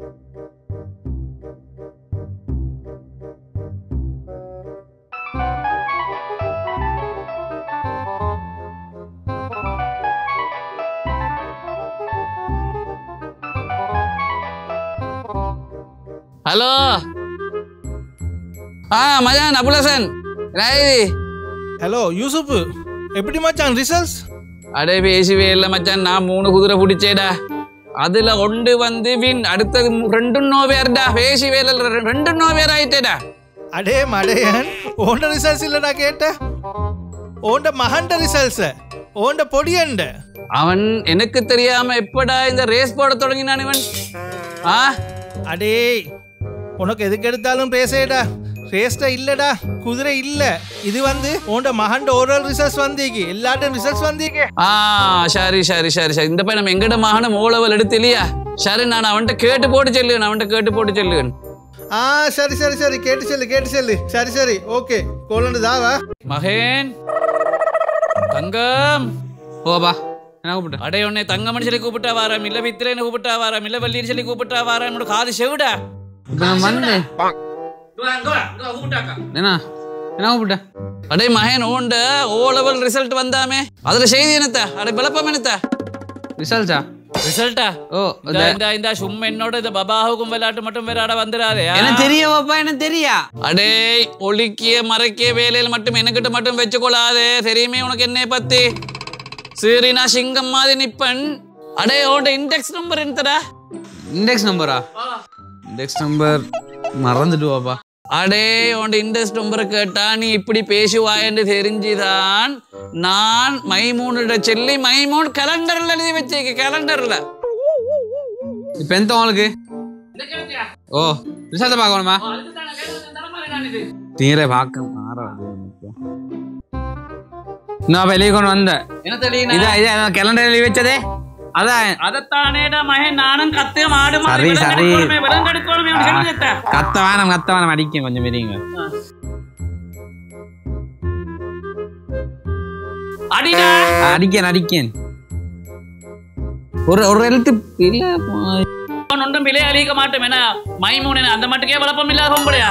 Hello ஆ மஜான் அபுலசன் ராயி ஹலோ யூசுப் எப்படி மச்சான் ரிசல்ட்ஸ் அடே பேசுவே இல்லை மச்சான் நான் மூணு குதிரை பிடிச்சேடா அதுல ஒன்று வந்து வின் அடுத்தது மு- ரெண்டும் நோவேர்டா பேசுவே இல்லை ரெ- ரெண்டும் நோவேர் ஆயிட்டேடா அடே மடையன் ஓண்ட ரிசல்ட்ஸ் இல்லடா கேட்ட ஓண்ட மகண்ட ரிசல்ட்ஸ் ஓண்ட பொடியண்ட அவன் எனக்கு தெரியாம எப்படா இந்த ரேஸ் போட தொடங்கினான் இவன் ஆ அடே உனக்கு எதுக்கு எடுத்தாலும் ரேஸேடா ரேஸ்ட இல்லடா குதிரை இல்ல இது வந்து உன்ட மகண்ட ஓரல் ரிசல்ட்ஸ் வந்தீங்க எல்லாட்டும் ரிசல்ட்ஸ் வந்தீங்க ஆ சரி சரி சரி சரி இந்த பையன் எங்கட மகன மூலவல் எடுத்து இல்லையா சரி நான் அவன்கிட்ட கேட்டு போட்டு சொல்லுவேன் அவன்கிட்ட கேட்டு போட்டு சொல்லுவேன் ஆ சரி சரி சரி கேட்டு செல்லு கேட்டு செல்லு சரி சரி ஓகே கோலண்டு தாவா மகேன் தங்கம் ஓப்பா என்ன கூப்பிட்டு அடே உன்னை தங்கமணி சொல்லி கூப்பிட்டா வாராம் இல்ல வித்திரேன்னு கூப்பிட்டா வாராம் இல்ல வள்ளின்னு சொல்லி கூப்பிட்டா வாராம் என்னோட காது செவிடா இப்போ நான் வந்தேன் என்ன என்ன கூப்பிட்ட அடே மகன் ஓண்ட ஓ லெவல் ரிசல்ட் வந்தாமே அதுல செய்தி என்னத்த அடே விளப்பம் என்னத்த ரிசல்ட்டா ரிசல்ட்டா ஓ இந்த இந்த இந்த சும்மா என்னோட இந்த பபாவுக்கும் விளையாட்டு மட்டும் விளையாட வந்துடாதே ஆ? எனக்கு தெரியும் பாப்பா எனக்கு தெரியா அடே ஒளிக்கிய மறைக்கிய வேலையில் மட்டும் எனக்கிட்ட மட்டும் வச்சுக்கொள்ளாதே தெரியுமே உனக்கு என்னை பத்தி சரி நான் சிங்கம் மாதிரி நிப்பன் அடே உன்ட இண்டெக்ஸ் நம்பர் என்னடா இண்டெக்ஸ் நம்பரா இண்டெக்ஸ் நம்பர் மறந்துட்டு பாப்பா அடே உன் இண்டெக்ஸ் நம்பரை கேட்டா நீ இப்படி பேசுவாயன்னு தெரிஞ்சுதான் நான் மைமூனோட சொல்லி மைமூன் கேலண்டர்ல எழுதி வச்சிருக்க கேலண்டர்ல இப்போ எந்த உங்களுக்கு ஓ ரிசல்ட்டை பார்க்கணுமா தீரை பார்க்க மாறாது நான் வெளியே கொண்டு வந்தேன் என்ன தெரியும் இதா இதா கேலண்டர் எழுதி வச்சதே அதான் அதத்தானேடா மகன் நானும் கத்து மாடு சரி, சரி. விலங்கெடுக்கணுமே கத்த வேணாம் கத்த வேணாம் அடிக்கும் கொஞ்சம் பெரியங்க அடிடா அடிக்கேன் அடிக்கேன் ஒரு ஒரு எழுத்து இல்ல அவன் ஒன்றும் விலை அழிக்க மாட்டோம் என்ன மைமூன் அந்த மட்டுக்கே வளப்பம் இல்லாத பொம்பளையா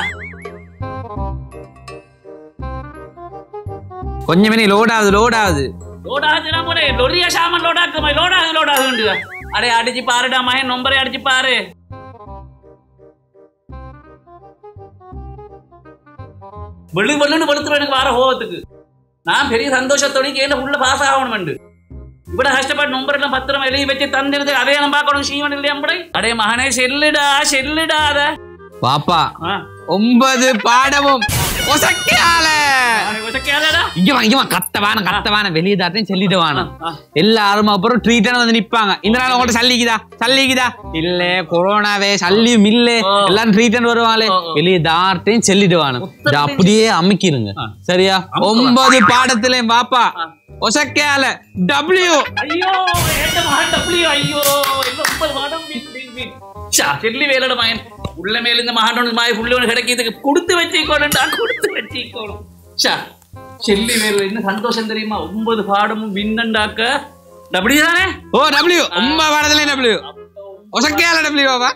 கொஞ்சம் மணி லோட் ஆகுது லோட் ஆகுது லோட் ஆகுதுனா போட லொரியா சாமான் லோட் ஆகுமா லோட் ஆகுது லோட் ஆகுது அடே அடிச்சு பாருடா மகன் நொம்பரை அடிச்சு பாரு வெளு வெள்ளுன்னு வெளுத்துரும் எனக்கு வர கோவத்துக்கு நான் பெரிய சந்தோஷத்தோட கேட்ட உள்ள பாஸ் ஆகணும் இவ்வளோ கஷ்டப்பட்டு நம்பர் எல்லாம் பத்திரமா எழுதி வச்சு தந்திருந்து அதே நம்ம பார்க்கணும் சீவன் இல்லையா முடை அடே மகனே செல்லுடா செல்லுடா அத பாப்பா ஆ. ஒன்பது பாடமும் ஒசக்கையால அவனை உசக்கியாதடா? இங்க வா இங்க வா கத்த வேணாம் கத்த வேணாம் வெளியே தாட்டையும் சொல்லிட்டு வேணாம் ஆ. எல்லாரும் அப்புறம் ட்ரீட்டான வந்து நிப்பாங்க இந்த நாள் உங்கள்ட்ட சல்லிக்குதா சல்லிக்குதா இல்ல கொரோனாவே சல்லியும் இல்ல ஓ. எல்லாரும் ட்ரீட்டன் வருவாங்களே ஓ, ஓ. வெளியே தாட்டையும் சொல்லிட்டு வேணும் உத்தரவு இதை அப்படியே அமைக்கிருங்க ஆ. சரியா அமுக்குவா. ஒன்பது பாடத்திலையும் பாப்பா ஆ. ஒசக்கையால டபிள்யூ ஐயோ எந்த மகன் டப்ளியோ ஐயோ இந்த ஒன்பது மாதம் வீண், வீண், வீண். ச்சா, செல்லி வேலோட மகன் உள்ள மேல இந்த மகன் மாய் புள்ளவனு கிடைக்கிறதுக்கு கொடுத்து வச்சிக்கோணும்டா கொடுத்து வச்சிக்கோணும் ச்சா, செல்லி வேலு என்ன சந்தோஷம் தெரியுமா ஒன்பது பாடமும் விண்ணண்டாக்க டபுள்யூ தானே ஓ டபிள்யூ ஒன்பது பாடத்திலையும் டபிள்யூ ஒசக்கையால டபிள்யூ பாப்பா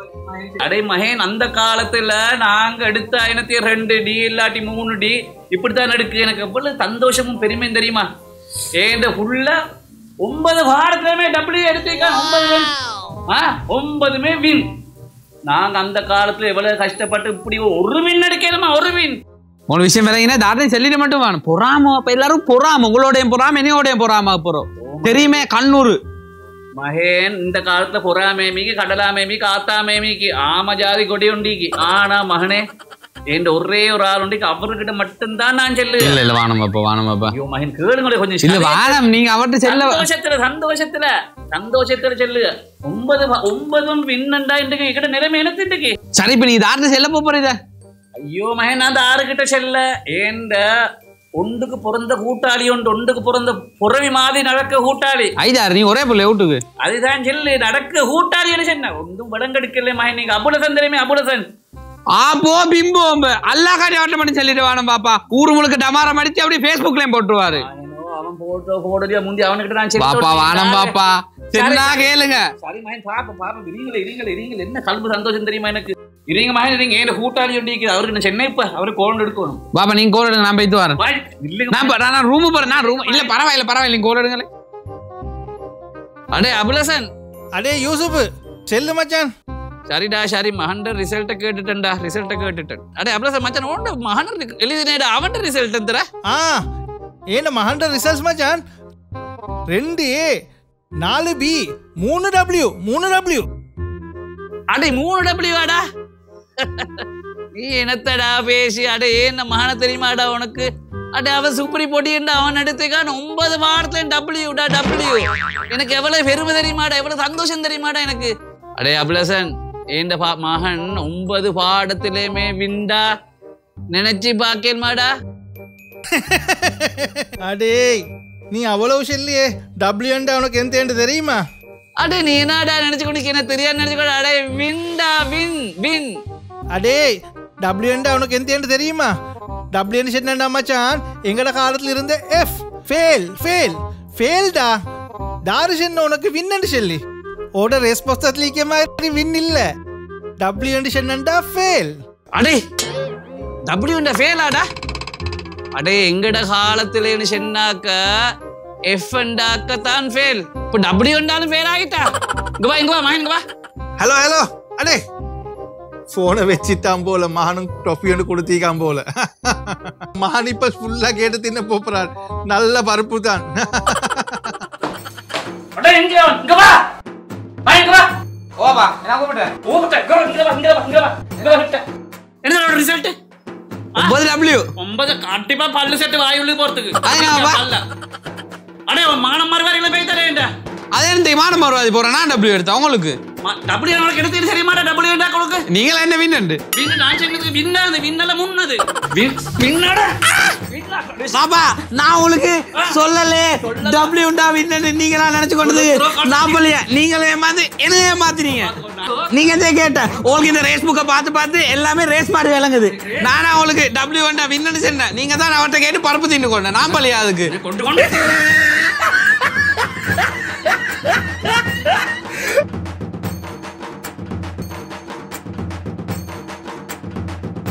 அடே மகன் அந்த காலத்துல நாங்க எடுத்த ஐநூத்தி ரெண்டு டி இல்லாட்டி மூணு டி இப்படித்தான் எடுக்கு எனக்கு எவ்வளவு சந்தோஷமும் பெருமையும் தெரியுமா ஏண்ட புள்ள ஒன்பது பாடத்துலயுமே டபிள்யூ எடுத்தீங்க ஒன்பது win. ஆ ஒன்பதுமே வின் நாங்க அந்த காலத்துல எவ்வளவு கஷ்டப்பட்டு இப்படி ஒரு வின் எடுக்கணுமா ஒரு வின் ஒரு விஷயம் வேறங்கன்னா தாட்டையும் சொல்லிட்டு மட்டும் வேணும் பொறாம அப்ப எல்லாரும் பொறாம உங்களோடையும் பொறாம என்னையோடையும் பொறாம போறோம் தெரியுமே கண்ணூர் மகேன் இந்த காலத்துல பொறாமேமிக்கு கடலாமேமி காத்தாமேமிக்கு ஆம ஜாதி கொடி உண்டிக்கு ஆனா மகனே என் ஒரே ஒரு ஆள் உண்டிக்கு அவர்கிட்ட மட்டும்தான் நான் செல்லுவேன் இல்ல இல்ல வானம் பாப்பா வானம் பாப்பா ஐயோ மகன் கேளுங்களே கொஞ்சம் இல்ல வானம் நீங்க அவர்கிட்ட செல்ல சந்தோஷத்துல சந்தோஷத்துல சந்தோஷத்துல செல்லு ஒன்பது ப- ஒன்பதும் விண்ணண்டா இன்றைக்கு என்கிட்ட நிலைமை எனக்கு சரி இப்ப நீ தாட்டு செல்ல போறீத ஐயோ மகன் நான் அந்த ஆறு கிட்ட செல்ல ஏண்ட ஒன்றுக்கு பிறந்த கூட்டாளி ஒன்று ஒன்றுக்கு பிறந்த புறவி மாதிரி நடக்க கூட்டாளி ஐதாரு நீ ஒரே பிள்ளை வீட்டுக்கு அதுதான் செல்லு நடக்க கூட்டாளி என்ன சொன்ன ஒன்றும் விளங்கெடுக்கல மகன் நீங்க அபுலசன் தெரியுமே அபுலசன் ஆ போ பிம்போ அல்லா காட்டி ஆட்டம் பண்ணி சொல்லிட்டு வானம் பாப்பா ஊர் முழுக்க டமாரம் அடிச்சு அப்படியே ஃபேஸ்புக்லயும் போட்டுருவாரு அவனோ, அவன் போட்டோ போடுறியா முந்தி அவனுக்கிட்ட நான் செல்லு பாப்பா வானம் சொல்லிட்டேன். பாப்பா சென்னா கேளுங்க சரி மகன் பாப்ப பாப்ப இருங்களே இருங்களே இருங்களே என்ன கல்பு சந்தோஷம் தெரியுமா எனக்கு இருங்க மகன் இருங்க என் கூட்டாளி ஒண்டி இருக்குது அவருக்கு நான் சென்னை இப்ப அவரு கோல் எடுக்கணும் பாப்பா நீங்க கோல் எடுங்க நான் போயிட்டு வரேன் வாய், இல்லைங்க நான் ப- நான் ரூமு போறேன் நான் ரூம் இல்ல பரவாயில்ல பரவாயில்ல நீங்க கோல் எடுங்களே அடே அபிலசன் அடே யூசுப் செல்லு மச்சான் சரிடா சரி மகன் ரிசல்ட்ட கேட்டுட்டேன்டா ரிசல்ட்ட கேட்டுட்டேன் அடே அபிலசன் மச்சான் ஓண்ட மகன் எழுதினேடா அவன் ரிசல்ட் எந்தரா ஆ ஏன மகண்ட ரிசல்ட்ஸ் மச்சான் ரெண்டு ஏ நாலு பி மூணு டபிள்யூ மூணு டபிள்யூ அடே மூணு டபிள்யூ வாடா நீ என்னத்தடா பேசி அடே என்ன மகன தெரியுமாடா உனக்கு அடே அவன் சுப்ரி போட்டியண்டா அவன் எடுத்துக்கான் ஒன்பது பாடத்துல டபிள்யூடா டபிள்யூ எனக்கு எவ்வளவு பெருமை தெரியுமாடா எவ்வளவு சந்தோஷம் தெரியுமாடா எனக்கு அடே அபிலசன் ஏண்ட பா மகன் ஒன்பது பாடத்திலேயுமே விண்டா நினைச்சு பாக்கேன்மாடா அடே நீ அவ்வளவு சொல்லியே டபிள்யூண்டா உனக்கு எந்த ஏண்டு தெரியுமா அடே நீ என்னடா நினைச்சு கொண்டு எனக்கு தெரியாது நினைச்சு கொண்டு அடே வின்டா வின் வின் அடே டபிள்யூண்டா உனக்கு எந்த ஏண்டு தெரியுமா டபிள்யூன்னு சொன்னா மச்சான் எங்கட காலத்துல இருந்த எஃப் ஃபேல் ஃபேல் ஃபேல்டா தாரு சொன்ன உனக்கு வின்னு சொல்லி ஓட ரேஸ் புஸ்தகத்துல மாதிரி வின் இல்ல டபிள்யூ சொன்னா ஃபேல் அடே டபிள்யூண்ட ஃபெயிலாடா அடே எங்கட காலத்துலன்னு சொன்னாக்க எஃப் அண்டாக்க தான் ஃபெயில் இப்போ டபிள்யூ அண்டாலும் ஃபெயில் ஆகிட்டா இங்க வா இங்க வா மா இங்க வா ஹலோ ஹலோ அடே ஃபோனை வச்சுட்டான் போல மகனும் டொப்பி ஒன்று கொடுத்திக்கான் போல மகன் இப்ப ஃபுல்லா கேட்டு தின்ன போறான் நல்ல பருப்பு தான் அடே இங்க வா இங்க வா வா இங்க வா ஓபா என்ன கூப்பிட்டேன் ஓகே இங்க வா இங்க வா இங்க வா இங்க வா கிட்ட என்ன ரிசல்ட் ஒன்பது டபிள்யூ ஒன்பது கண்டிப்பா பல்லு செட்டு வாய் உள்ளே போறதுக்கு அதனால வா. பல்ல. அடே உன் மானம் மாதிரி வரையில போய் தரேன்டா அதே தெரியுமான மறுவாதி போறேன் நான் டபிள்யூ எடுத்தேன் உங்களுக்கு டபிள்யூ உனக்கு எடுத்து தெரியுமாடா டபிள்யூ டா கொடுக்கு நீங்களா என்ன வின்னு வின்னு நான் சொன்னது வின்னா அந்த வின்னல முன்னது வின்னடா பாப்பா நான் உங்களுக்கு சொல்லலே டபிள்யூண்டா வின்னு நீங்களா நினைச்சு கொண்டது நான் போலிய நீங்களே ஏமாந்து என்ன ஏமாத்துறீங்க நீங்க தான் கேட்ட உங்களுக்கு இந்த ரேஸ் புக்கை பார்த்து பார்த்து எல்லாமே ரேஸ் மாதிரி விளங்குது நானா உங்களுக்கு டபிள்யூ ஒண்டா வின்னு சொன்னேன் நீங்க தான் அவர்கிட்ட கேட்டு பருப்பு தின்னு கொண்டேன் நான் போலியா அதுக்கு கொண்டு கொண்டு